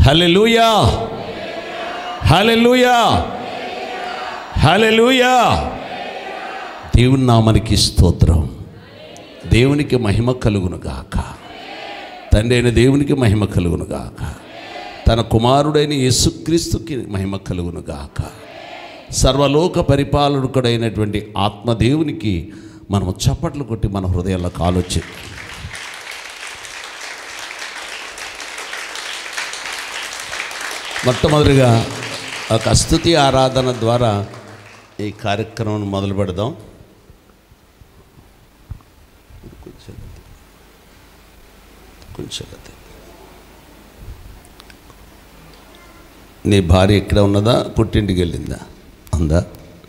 హల్లెలూయా హల్లెలూయా హల్లెలూయా దేవుని నామానికి స్తోత్రం దేవునికి మహిమ కలుగును గాక తండ్రి అయిన దేవునికి మహిమ కలుగును గాక తన కుమారుడైన యేసుక్రీస్తుకి మహిమ కలుగును గాక సర్వలోక పరిపాలకుడైనటువంటి ఆత్మదేవునికి మనము చప్పట్లు కొట్టి మన హృదయాల్లో కాలొచ్చి మొట్టమొదటిగా ఒక స్తుతి ఆరాధన ద్వారా ఈ కార్యక్రమం మొదలు పెడదాం కొంచెం కొంచెం అది. నీ భార్య ఇక్కడ ఉన్నదా పుట్టింటికి వెళ్ళిందా ఉందా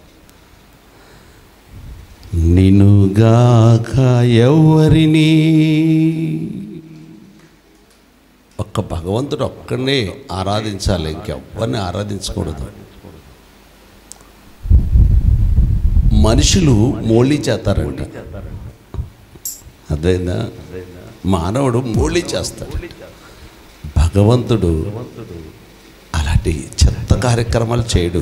నినుగాక ఎవరిని ఒక్క భగవంతుడు ఒక్కడినే ఆరాధించాలి ఇంకెవ్వరిని ఆరాధించకూడదు మనుషులు మోళీ చేస్తారంట అర్థమైందా మానవుడు మోళీ చేస్తాడు భగవంతుడు అలాంటి చెత్త కార్యక్రమాలు చేయడు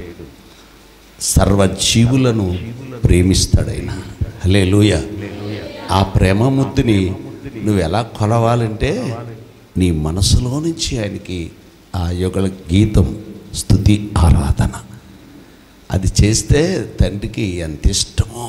సర్వజీవులను ప్రేమిస్తాడైన హలే ఆ ప్రేమ ముద్దుని నువ్వు ఎలా కొలవాలంటే నీ మనసులో నుంచి ఆయనకి ఆ యుగల గీతం స్థుతి ఆరాధన అది చేస్తే తండ్రికి ఎంత ఇష్టమో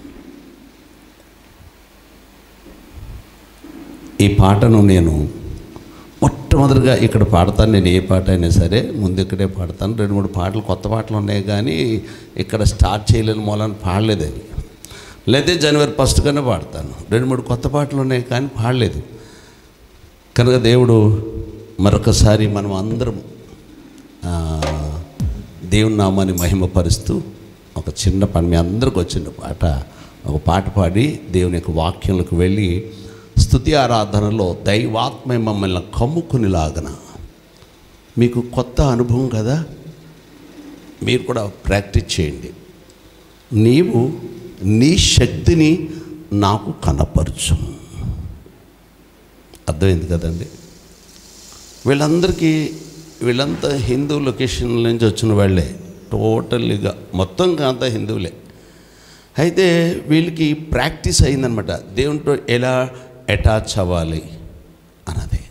ఈ పాటను నేను మొట్టమొదటిగా ఇక్కడ పాడతాను నేను ఏ పాట అయినా సరే ముందు ఇక్కడే పాడతాను రెండు మూడు పాటలు కొత్త పాటలు ఉన్నాయి కానీ ఇక్కడ స్టార్ట్ చేయలేని మూలాన్ని పాడలేదు అవి లేదా జనవరి ఫస్ట్ కన్నా పాడతాను రెండు మూడు కొత్త పాటలు ఉన్నాయి కానీ పాడలేదు కనుక దేవుడు మరొకసారి మనం అందరం ఆ, దేవుని నామాన్ని మహిమపరుస్తూ ఒక చిన్న పని మీ అందరికి వచ్చిన పాట ఒక పాట పాడి దేవుని యొక్క వాక్యంలోకి వెళ్ళి స్తుతి ఆరాధనలో దైవాత్మ మమ్మల్ని కమ్ముకునిలాగన మీకు కొత్త అనుభవం కదా మీరు కూడా ప్రాక్టీస్ చేయండి నీవు నీ శక్తిని నాకు కనపరచు అర్థమైంది కదండి వీళ్ళందరికీ వీళ్ళంతా హిందూ లొకేషన్ నుంచి వచ్చిన వాళ్ళే టోటల్గా మొత్తం అంతా హిందువులే అయితే వీళ్ళకి ప్రాక్టీస్ అయిందనమాట దేవునితో ఎలా అటాచ్ అవ్వాలి అన్నది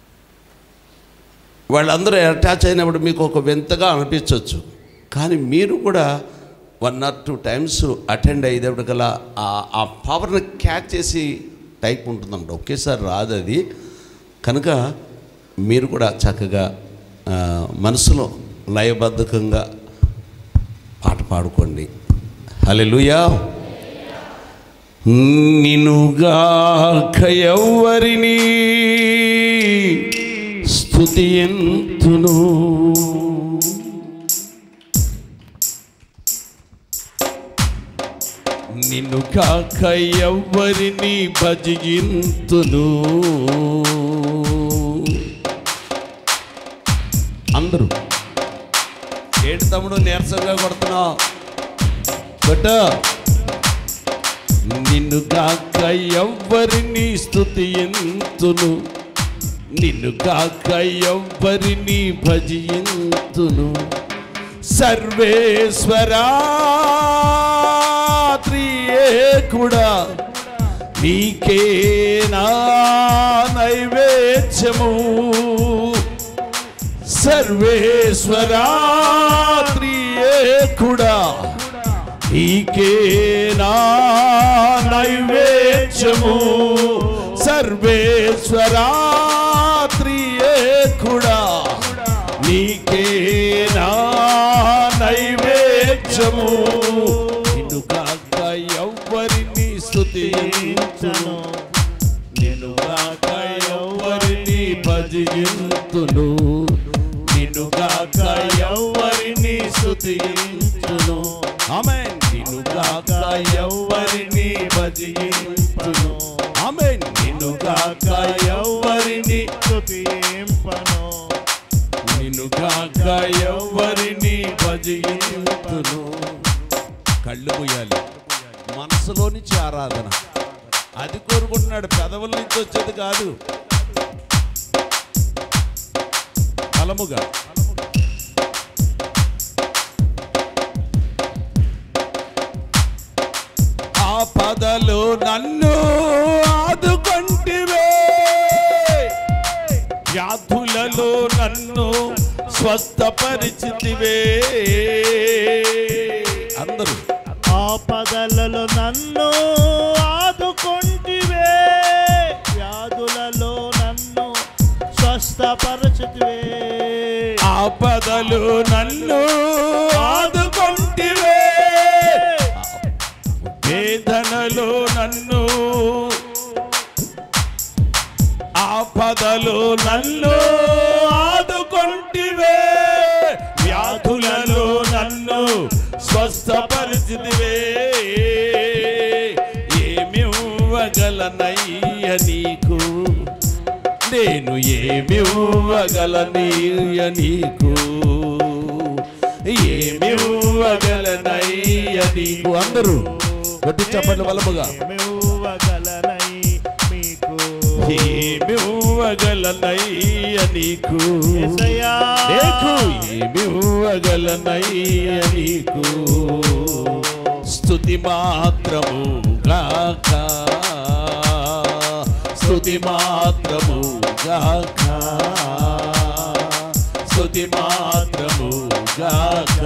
వాళ్ళందరూ అటాచ్ అయినప్పుడు మీకు ఒక వింతగా అనిపించవచ్చు కానీ మీరు కూడా one or two times attend అయ్యేటప్పటికల్లా ఆ- ఆ పవర్ని క్యాచ్ చేసి టైప్ ఉంటుందంట ఒకేసారి రాదు అది కనుక మీరు కూడా చక్కగా ఆ, మనసులో లయబద్ధకంగా పాట పాడుకోండి హల్లెలూయా నినుగాక ఎవ్వరిని స్థుతి ఎంతును నిన్ను కాక ఎవ్వరిని భజింతును అందరూ ఏడు తమ్ముడు నీరసంగా కొడుతున్నావు కొట్టు నిన్ను కాక ఎవ్వరిని స్థుతి ఎంతును నిన్ను కాక ఎవ్వరిని భజింతును సర్వేశ్వరా త్రియేకుడా నీకే నా నైవేద్యము సర్వేశ్వరా త్రియేకుడా నీకే నా నైవేద్యము సర్వేశ్వరా త్రియేకుడా నీకే నా నైవేద్యము నిన్ను కాక ఎవ్వరిని స్తుతించును నిన్ను కాక ఎవ్వరిని భజింతును నిన్ను కాక ఎవ్వరిని స్తుతించును ఆమేన్ నిన్ను కాక ఎవ్వరిని భజింతును ఆమేన్ నిన్ను కాక ఎవ్వరిని స్తుతింపను నిన్ను కాక ఎవ్వరిని భజింతును కళ్ళు పోయాలి మనసులో నుంచి ఆరాధన అది కోరుకుంటున్నాడు పెదవుల నుంచి వచ్చేది కాదు బలముగా ఆపదలు నన్ను ఆదుకొంటివే వ్యాధులలో నన్ను స్వస్థపరిచితివే అందరూ ఆపదలలో నన్ను ఆదుకొంటివే వ్యాధులలో నన్ను స్వస్థపరచుతివే ఆపదలు నన్ను ఆదుకొంటివే వేదనలో నన్ను ఆపదలు నన్ను ఆదుకొంటివే వ్యాధులలో నన్ను స్వస్థపరిచితివే ఏమివ్వగలనయ్య నీకు నేను ఏమివ్వగలనీయ నీకు ఏమివ్వగలనయ్య నీకు అందరూ కొట్టి చెప్పండి బలముగా ఏమివ్వగలనై మీకు ఏమివ్వగలనయ్య నీకు యేసయ్యా. నీకు ఏమివ్వగలనయ్య నీకు స్తుతి మాత్రము గాక స్తుతి మాత్రము గాక స్తుతి మాత్రము గాక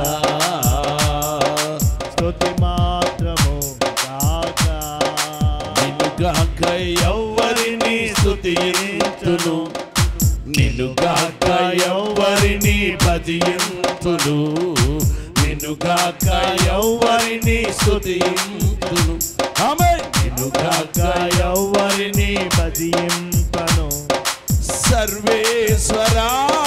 స్తుతి మాత్రము గాక నిన్ను గాక ఎవ్వరిని స్తుతింతును నిన్ను గాక ఎవ్వరిని భజింతును నిన్ను గాక ఎవ్వరిని స్తుతింతును ఆమె నిన్ను గాక ఎవరిని భజింపను సర్వేశ్వరా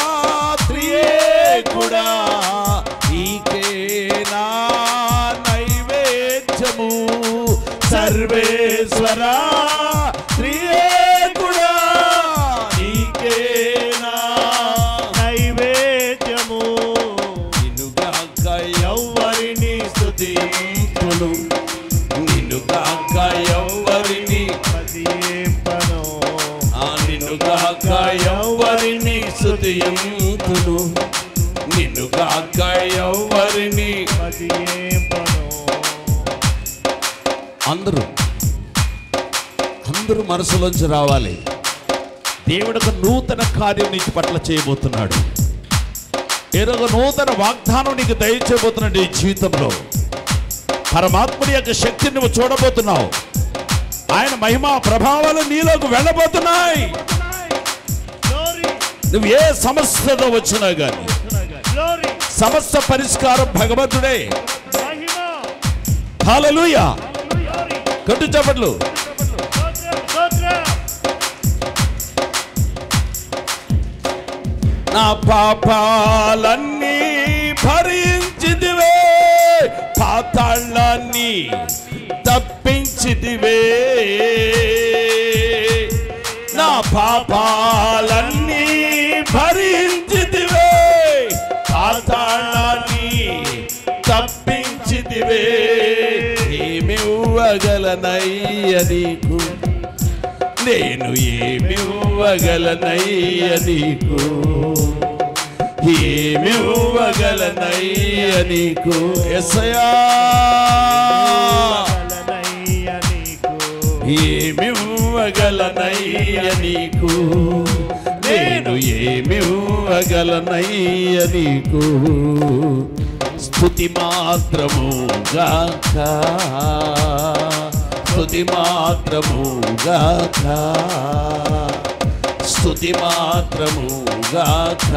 కూడా నీకే నా నైవేద్యము సర్వేశ్వరా కూడా నీకే నా నైవేద్యము నిన్ను గాక ఎవ్వరిని స్తుతింతును నిన్ను గాక ఎవ్వరిని భజింపను ఆ నిన్ను గాక ఎవ్వరిని స్తుతింతును నిన్ను గాక ఎవ్వరిని భజింపను అందరూ అందరూ మనసులోంచి రావాలి దేవుడు ఒక నూతన కార్యం నీకు పట్ల చేయబోతున్నాడు ఏదో ఒక నూతన వాగ్దానం నీకు దయచేయబోతున్నాడు ఈ జీవితంలో పరమాత్ముడి యొక్క శక్తిని నువ్వు చూడబోతున్నావు ఆయన మహిమ ప్రభావాలు నీలోకి వెళ్ళబోతున్నాయి గ్లోరీ నువ్వు ఏ సమస్యతో వచ్చినా గాని గ్లోరీ సమస్య పరిష్కారం భగవంతుడే మహిమ హాలలుయా గ్లోరీ కట్టు చెప్పట్లు స్తోత్రం స్తోత్రం నా పాపాలన్నీ భరించిదివే పాతాళాన్ని తప్పించిదివే నా పాపాలన్నీ భరించిదివే పాతాళాన్ని తప్పించిదివే ఏమివ్వగలనయ్య నీకు నేను ఏమివ్వగలనయ్య నీకు ఏమివ్వగలనయ్య నీకు ఎసయా గలనయ్య నీకు ఏమివ్వగలనయ్య నీకు నేను ఏమివ్వగలనయ్య నీకు స్థుతి మాత్రము గాక స్థుతి మాత్రము గాక స్థుతి మాత్రము గాక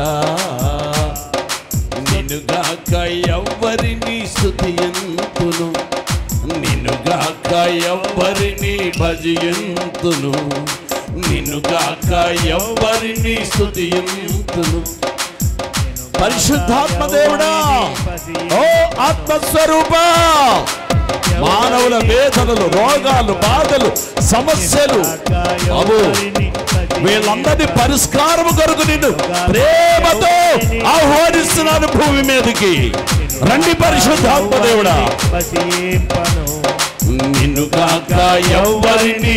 నిన్ను గాక ఎవ్వరిని స్థుతియంతును నిన్ను గాక ఎవ్వరిని భజయంతును నిన్ను గాక ఎవ్వరిని స్థుతియంతును పరిశుద్ధాత్మ దేవుడా ఓ ఆత్మస్వరూప మానవుల వేదనలు రోగాలు బాధలు సమస్యలు బాబు వీళ్ళందరి పరిష్కారం కొరకు నిన్ను ప్రేమతో ఆహ్వానిస్తున్నాను భూమి మీదకి రండి పరిశుద్ధాత్మ దేవుడా భజింపను నిన్ను కాక ఎవ్వరిని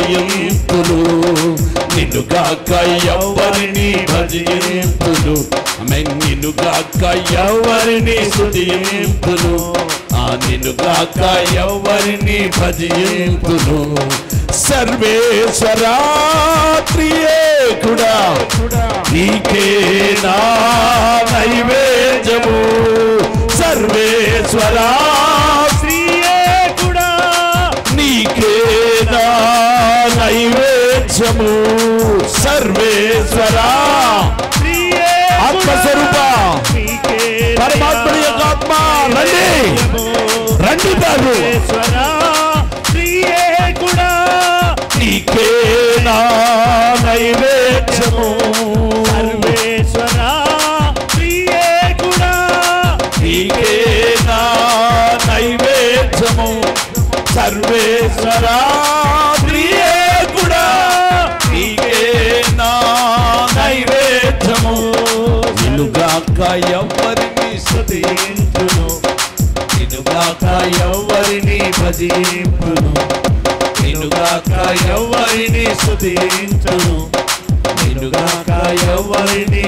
స్థుతియంతులు నిన్ను కాక ఎవ్వరిని భజయంతులు ఆమె నిన్నుగాక ఎవరిని స్తుతింతును ఆ నిన్నుగాక ఎవరిని భజింతును సర్వేశ్వరా ప్రియేకుడా నీకే నా నైవేద్యము సర్వేశ్వరా శ్రీయేకుడా నీకే నా నైవేద్యము సర్వేశ్వరా శ్రీయేకుడా ఆత్మస్వరూప నీకే పరమాత్మని యొక్క ఆత్మ రండి రండి బాబు సర్వేశ్వరా శ్రీయేకుడా నీకే నా నైవేద్యము సర్వేశ్వరా శ్రీయేకుడా నీకే నా నైవేద్యము సర్వేశ్వరా ప్రియేకుడా నీకే నా నైవేద్యము నిన్నుగాక ఎవ్వరిని స్తుతింతును నిన్నుగాక ఎవ్వరిని భజింపును నిన్నుగాక ఎవ్వరిని స్తుతింతును నిన్నుగాక ఎవరిని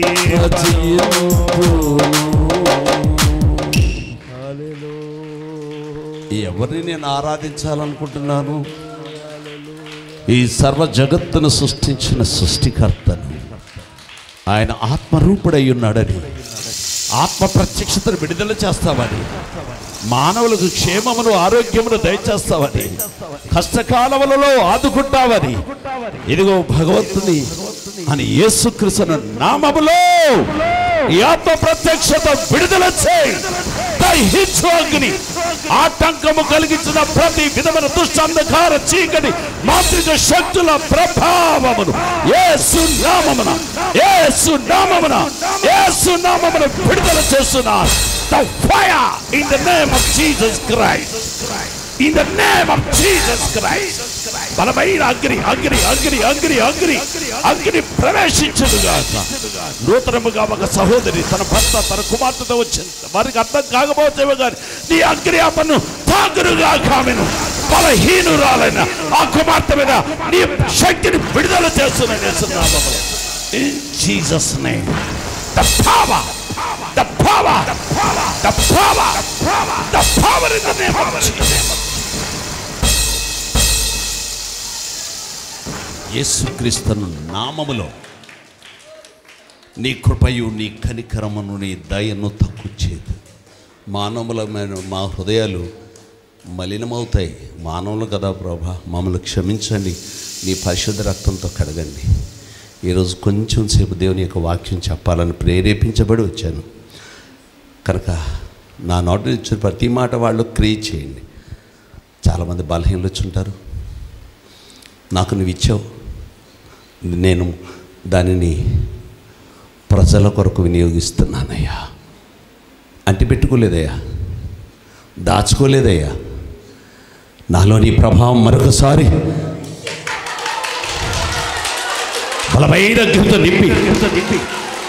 ఎవరిని నేను ఆరాధించాలనుకుంటున్నాను ఈ సర్వ జగత్తును సృష్టించిన సృష్టికర్తను ఆయన ఆత్మరూపుడై ఉన్నాడని ఆత్మ ప్రత్యక్షతను విడుదల చేస్తామని మానవులకు క్షేమమును ఆరోగ్యమును దయచేస్తావని కష్టకాలములలో ఆదుకుంటావని ఇదిగో భగవంతుని అని యేసుక్రీస్తున నామములో ఈ ఆత్మ ప్రత్యక్షత విడుదల చేయి దహించు అగ్ని ఆటంకము కలిగించిన ప్రతి విధమైన దుష్ట అంధకార చీకటి మాంత్రిక శక్తుల ప్రభావమును యేసు నామమున యేసు నామమున యేసు నామమున విడుదల చేస్తున్నా the fire in the name of Jesus Christ in the name of Jesus Christ బలమైన అగ్ని అగ్ని అగ్ని అగ్ని అగ్ని అగ్ని ప్రవేశించదుగాక నూతనముగా ఒక సహోదరి తన భర్త తన కుమార్తెతో వచ్చింది వారికి అర్థం కాకపోతేమో కానీ నీ అగ్ని అమ్మను తాగురుగా కామెను బలహీనురాలైన ఆ కుమార్తె మీద నీ శక్తిని విడుదల చేస్తున్నాను in Jesus name the power the power the power the power in the name of Jesus యేసుక్రీస్తును నామములో నీ కృపయు నీ కనికరమును నీ దయను తక్కువ చేయదు మానవులమైన మా హృదయాలు మలినమవుతాయి మానవులు కదా ప్రభా మమ్మల్ని క్షమించండి నీ పరిశుద్ధ రక్తంతో కడగండి ఈరోజు కొంచెం సేపు దేవుని యొక్క వాక్యం చెప్పాలని ప్రేరేపించబడి వచ్చాను కనుక నా నోటి నుంచి ప్రతి మాట వాళ్ళు క్రియ చేయండి చాలామంది బలహీనలు వచ్చుంటారు నాకు నువ్వు ఇచ్చావు నేను దానిని ప్రజల కొరకు వినియోగిస్తున్నానయ్యా అంటి పెట్టుకోలేదయ్యా దాచుకోలేదయ్యా నాలో నీ ప్రభావం మరొకసారి బలమైన గిరితో నింపి నింపి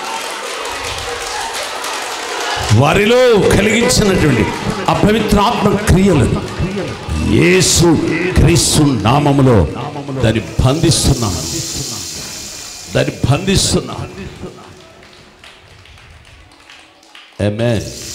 వారిలో కలిగించినటువంటి అపవిత్రాత్మ క్రియలను యేసు క్రీస్తు నామములో దాన్ని బంధిస్తున్నాను దాన్ని బంధిస్తున్నాను Amen.